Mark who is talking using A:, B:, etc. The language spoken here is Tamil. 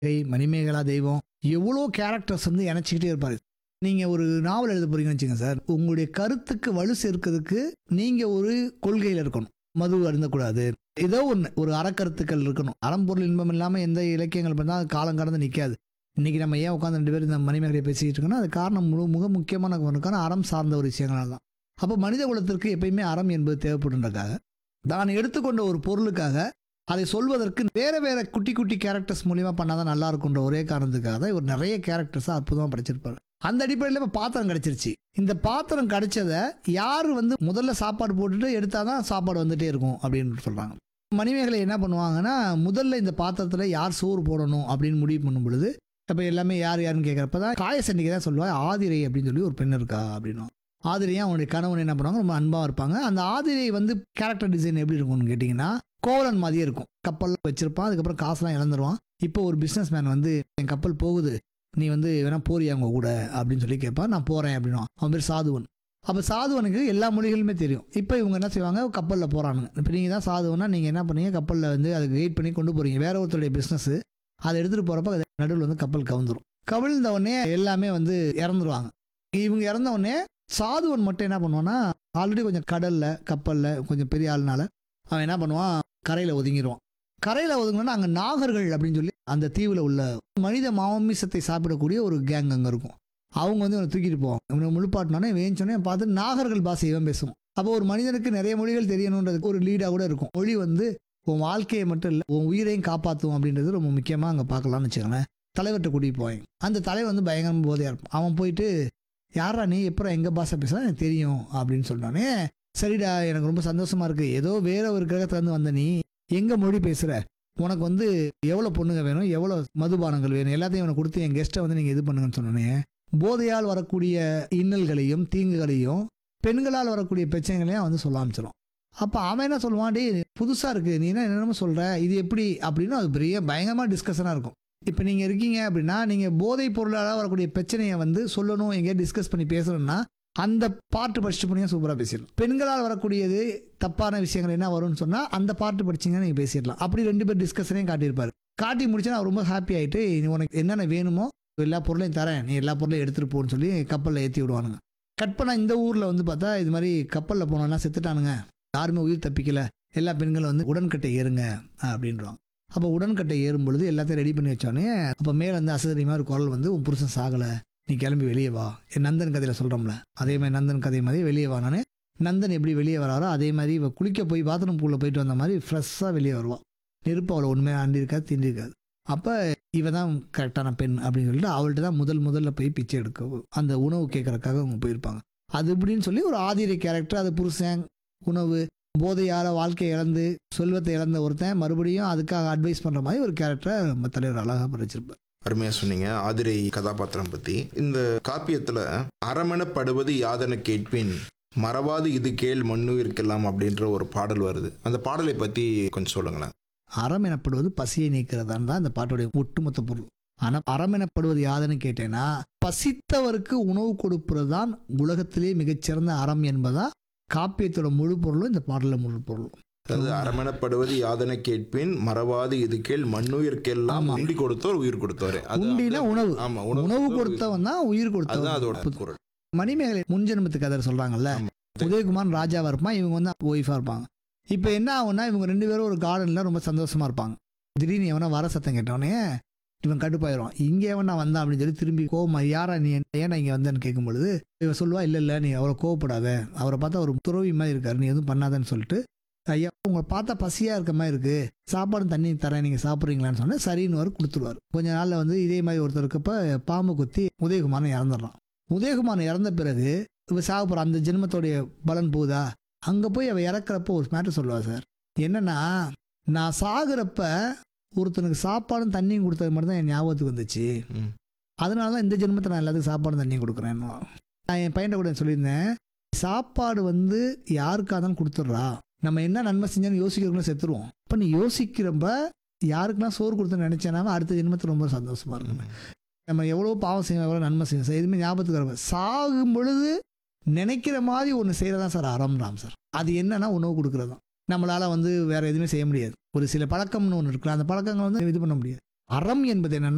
A: கை மணிமேகலா தெய்வம் எவ்வளோ கேரக்டர்ஸ் வந்து இணைச்சிக்கிட்டே இருப்பாரு நீங்கள் ஒரு நாவல் எழுத போறீங்கன்னு வச்சுங்க சார் உங்களுடைய கருத்துக்கு வலு சேர்க்கிறதுக்கு நீங்கள் ஒரு கொள்கையில் இருக்கணும் மது அருந்தக்கூடாது ஏதோ ஒன்று ஒரு அறக்கருத்துக்கள் இருக்கணும் அறம்பொருள் இன்பம் இல்லாமல் எந்த இலக்கியங்கள் பண்ணால் அது காலம் கடந்து நிற்காது இன்னைக்கு நம்ம ஏன் உட்காந்து ரெண்டு பேரும் இந்த மணிமேகலையை பேசிக்கிட்டு இருக்கோம்னா அது காரணம் முழு மிக முக்கியமான காரணம் அறம் சார்ந்த ஒரு விஷயங்களால் தான் அப்போ மனித குலத்திற்கு எப்பயுமே அறம் என்பது தேவைப்படுன்றக்காக தான் எடுத்துக்கொண்ட ஒரு பொருளுக்காக அதை சொல்வதற்கு வேற வேற குட்டி குட்டி கேரக்டர்ஸ் மூலியமா பண்ணாதான் நல்லா இருக்குன்ற ஒரே காரணத்துக்காக தான் இவர் நிறைய கேரக்டர்ஸை அற்புதமாக படிச்சிருப்பாரு அந்த அடிப்படையில் இப்போ பாத்திரம் கிடைச்சிருச்சு இந்த பாத்திரம் கிடைச்சதை யார் வந்து முதல்ல சாப்பாடு போட்டுட்டு எடுத்தாதான் சாப்பாடு வந்துட்டே இருக்கும் அப்படின்னு சொல்றாங்க மணிமேகலை என்ன பண்ணுவாங்கன்னா முதல்ல இந்த பாத்திரத்தில் யார் சோறு போடணும் அப்படின்னு முடிவு பண்ணும் பொழுது அப்போ எல்லாமே யார் யாருன்னு கேட்குறப்ப தான் காயசண்டிகை தான் சொல்லுவா ஆதிரை அப்படின்னு சொல்லி ஒரு பெண் இருக்கா அப்படின்னும் ஆதிரையும் அவனுடைய கணவன் என்ன பண்ணுவாங்க ரொம்ப அன்பாக இருப்பாங்க அந்த ஆதிரை வந்து கேரக்டர் டிசைன் எப்படி இருக்கும்னு கேட்டிங்கன்னா கோவலன் மாதிரியே இருக்கும் கப்பல் வச்சிருப்பான் அதுக்கப்புறம் காசுலாம் இழந்துருவான் இப்போ ஒரு பிஸ்னஸ் மேன் வந்து என் கப்பல் போகுது நீ வந்து வேணா போறியா அவங்க கூட அப்படின்னு சொல்லி கேட்பான் நான் போகிறேன் அப்படின்னுவான் அவன் பேர் சாதுவன் அப்போ சாதுவனுக்கு எல்லா மொழிகளுமே தெரியும் இப்போ இவங்க என்ன செய்வாங்க கப்பலில் போகிறானுங்க இப்போ நீங்கள் தான் சாதுவனா நீங்கள் என்ன பண்ணீங்க கப்பலில் வந்து அதுக்கு வெயிட் பண்ணி கொண்டு போகிறீங்க வேற ஒருத்தருடைய பிஸ்னஸ் அதை எடுத்துகிட்டு போகிறப்ப நடுவில் வந்து கப்பல் கவுந்துரும் கவிழ்ந்த உடனே எல்லாமே வந்து இறந்துருவாங்க இவங்க இறந்த உடனே சாதுவன் மட்டும் என்ன பண்ணுவான்னா ஆல்ரெடி கொஞ்சம் கடலில் கப்பலில் கொஞ்சம் பெரிய ஆளுனால அவன் என்ன பண்ணுவான் கரையில் ஒதுங்கிடுவான் கரையில் ஒதுங்கினா அங்கே நாகர்கள் அப்படின்னு சொல்லி அந்த தீவில் உள்ள மனித மாமிசத்தை சாப்பிடக்கூடிய ஒரு கேங் அங்கே இருக்கும் அவங்க வந்து இவனை தூக்கிட்டு போவாங்க இவனை முழுப்பாட்டினோடனே வேஞ்சோடனே பார்த்து நாகர்கள் பாஷை இவன் பேசுவான் அப்போ ஒரு மனிதனுக்கு நிறைய மொழிகள் தெரியணுன்றதுக்கு ஒரு லீடாக கூட இருக்கும் மொழி வந்து உன் வாழ்க்கையை மட்டும் இல்லை உன் உயிரையும் காப்பாற்றும் அப்படின்றது ரொம்ப முக்கியமாக அங்கே பார்க்கலாம்னு வச்சுக்கோங்களேன் தலைவர்கிட்ட கூட்டிகிட்டு போவாங்க அந்த தலைவர் வந்து பயங்கரமாக போதையாக இருப்பான் அவன் போயிட்டு யாரா நீ எப்பறம் எங்கள் பாஷை பேசுனா எனக்கு தெரியும் அப்படின்னு சொன்னானே சரிடா எனக்கு ரொம்ப சந்தோஷமா இருக்கு ஏதோ வேற ஒரு கிரகத்துலேருந்து வந்த நீ எங்க மொழி பேசுற உனக்கு வந்து எவ்வளோ பொண்ணுங்க வேணும் எவ்வளோ மதுபானங்கள் வேணும் எல்லாத்தையும் அவனை கொடுத்து என் கெஸ்ட்டை வந்து நீங்கள் இது பண்ணுங்கன்னு சொன்னோன்னே போதையால் வரக்கூடிய இன்னல்களையும் தீங்குகளையும் பெண்களால் வரக்கூடிய பிரச்சனைகளையும் வந்து சொல்ல ஆரம்பிச்சிடும் அப்போ அவன் என்ன சொல்லுவான் டேய் புதுசாக இருக்குது நீ என்ன என்னென்னமோ சொல்கிற இது எப்படி அப்படின்னு அது பெரிய பயங்கரமாக டிஸ்கஷனாக இருக்கும் இப்போ நீங்கள் இருக்கீங்க அப்படின்னா நீங்கள் போதைப் பொருளால் வரக்கூடிய பிரச்சனையை வந்து சொல்லணும் எங்கேயா டிஸ்கஸ் பண்ணி பேசணும்னா அந்த பாட்டு படிச்சுட்டு போனீங்க சூப்பராக பேசிடலாம் பெண்களால் வரக்கூடியது தப்பான விஷயங்கள் என்ன வரும்னு சொன்னால் அந்த பாட்டு படிச்சீங்கன்னா நீங்கள் பேசிடலாம் அப்படி ரெண்டு பேர் டிஸ்கஷனையும் காட்டியிருப்பாரு காட்டி முடிச்சா நான் ரொம்ப ஹாப்பி ஆகிட்டு உனக்கு என்னென்ன வேணுமோ எல்லா பொருளையும் தரேன் நீ எல்லா பொருளையும் எடுத்துகிட்டு போன்னு சொல்லி கப்பலில் ஏற்றி விடுவானுங்க கட் பண்ணால் இந்த ஊரில் வந்து பார்த்தா இது மாதிரி கப்பலில் போனோம்னா செத்துட்டானுங்க யாருமே உயிர் தப்பிக்கல எல்லா பெண்களும் வந்து உடன்கட்டை ஏறுங்க அப்படின்றாங்க அப்போ உடன்கட்டை ஏறும் பொழுது எல்லாத்தையும் ரெடி பண்ணி வச்சோடனே அப்போ மேலே வந்து அசதறி மாதிரி குரல் வந்து உன் புருஷன் சாகலை நீ கிளம்பி வெளியே வா என் நந்தன் கதையில் சொல்கிறோம்ல அதே மாதிரி நந்தன் கதை மாதிரி வெளியே வா நானே நந்தன் எப்படி வெளியே வராரோ அதே மாதிரி இவ குளிக்க போய் பாத்ரூம் பூலில் போயிட்டு வந்த மாதிரி ஃப்ரெஷ்ஷாக வெளியே வருவாள் நெருப்பு அவளை உண்மையாக ஆண்டி இருக்காது திண்டி இருக்காது அப்போ இவ தான் கரெக்டான பெண் அப்படின்னு சொல்லிட்டு அவள்கிட்ட தான் முதல் முதல்ல போய் பிச்சை எடுக்க அந்த உணவு கேட்கறதுக்காக அவங்க போயிருப்பாங்க அது இப்படின்னு சொல்லி ஒரு ஆதிரை கேரக்டர் அது புருஷன் உணவு போதையால் வாழ்க்கையை இழந்து செல்வத்தை இழந்த ஒருத்தன் மறுபடியும் அதுக்காக அட்வைஸ் பண்ணுற மாதிரி ஒரு கேரக்டரை நம்ம தலைவர் அழகாக படிச்சிருப்பார்
B: அருமையா சொன்னீங்க ஆதிரை கதாபாத்திரம் பத்தி இந்த காப்பியத்துல அரமணப்படுவது யாதன கேட்பின் மறவாது இது கேள் மண்ணுயிர்க்கெல்லாம் அப்படின்ற ஒரு பாடல் வருது அந்த பாடலை பத்தி கொஞ்சம் சொல்லுங்களேன்
A: அறம் எனப்படுவது பசியை நீக்கிறதான் தான் இந்த பாட்டுடைய ஒட்டுமொத்த பொருள் ஆனால் அறம் எனப்படுவது யாதுன்னு கேட்டேன்னா பசித்தவருக்கு உணவு கொடுப்பது தான் உலகத்திலே மிகச்சிறந்த அறம் என்பதா காப்பியத்தோட முழு பொருளும் இந்த பாடலில் முழு பொருளும்
B: அதாவது அரமணப்படுவது யாதன கேட்பின் மறவாது இது கேள் மண்ணுயிர்க்கெல்லாம்
A: ஆமா.
B: உண்டி கொடுத்தோர் உயிர் கொடுத்தவர் அது
A: உண்டினா
B: வந்து-
A: உணவு
B: ஆமா
A: உணவு
B: கொடுத்தவர்
A: கொடுத்தவன் தான் உயிர்
B: அதுதான் அதோட
A: கொடுத்தவன்
B: குரல்
A: மணிமேகலை முன்ஜென்மத்து கதை சொல்றாங்கல்ல
B: ஆமா.
A: உதயகுமார் ராஜாவா இருப்பான் இவங்க வந்து ஒய்ஃபா இருப்பாங்க இப்போ என்ன ஆகும்னா இவங்க ரெண்டு பேரும் ஒரு கார்டன்ல ரொம்ப சந்தோஷமா இருப்பாங்க திடீர்னு எவனா வர சத்தம் கேட்டவனே இவன் கடுப்பாயிரும் இங்கே எவனா வந்தான் அப்படின்னு சொல்லி திரும்பி கோவமா யாரா நீ ஏன்னா இங்கே வந்தேன்னு கேட்கும் பொழுது இவன் சொல்லுவா இல்லை இல்லை நீ அவரை கோவப்படாத அவரை பார்த்தா ஒரு துறவி மாதிரி இருக்காரு நீ எதுவும் பண்ணாதன்னு சொல்லிட்டு ஐயா உங்களை பார்த்தா பசியா இருக்க மாதிரி இருக்கு சாப்பாடு தண்ணி தரேன் நீங்க சாப்பிட்றீங்களான்னு சொன்னா சரின்னு வர கொடுத்துருவாரு கொஞ்ச நாள்ல வந்து இதே மாதிரி ஒருத்தர் இருக்கப்ப பாம்பு குத்தி உதயகுமாரன் இறந்துடுறான் உதயகுமாரன் இறந்த பிறகு இவ சாக போற அந்த ஜென்மத்தோடைய பலன் போகுதா அங்க போய் அவ இறக்குறப்ப ஒரு மேட்டர் சொல்லுவா சார் என்னன்னா நான் சாகுறப்ப ஒருத்தனுக்கு சாப்பாடும் தண்ணியும் கொடுத்தது மட்டும் தான் என் ஞாபகத்துக்கு வந்துச்சு
B: ம்.
A: அதனால தான் இந்த ஜென்மத்தை நான் எல்லாத்துக்கும் சாப்பாடும் தண்ணியும் கொடுக்குறேன் நான் என் பையன்கிட்ட கூட சொல்லியிருந்தேன் சாப்பாடு வந்து யாருக்காக தான் கொடுத்துட்றா நம்ம என்ன நன்மை செஞ்சாலும் யோசிக்கிறவங்களும் செத்துருவோம் இப்போ நீ யோசிக்கிறப்ப யாருக்கெல்லாம் சோறு கொடுத்து நினைச்சேனாம அடுத்த ஜென்மத்தில் ரொம்ப சந்தோஷமா இருக்கும் நம்ம எவ்வளோ பாவம் செய்வோம் எவ்வளோ நன்மை செய்வோம் சார் எதுவுமே ஞாபகத்துக்கு வரப்ப சாகும் பொழுது நினைக்கிற மாதிரி ஒன்று செய்கிறதான் சார் அறம்லாம் சார் அது என்னன்னா உணவு கொடுக்குறது தான் நம்மளால வந்து வேற எதுவுமே செய்ய முடியாது ஒரு சில பழக்கம்னு ஒன்று இருக்குல்ல அந்த பழக்கங்களை வந்து இது பண்ண முடியாது அறம் என்பது என்னன்னா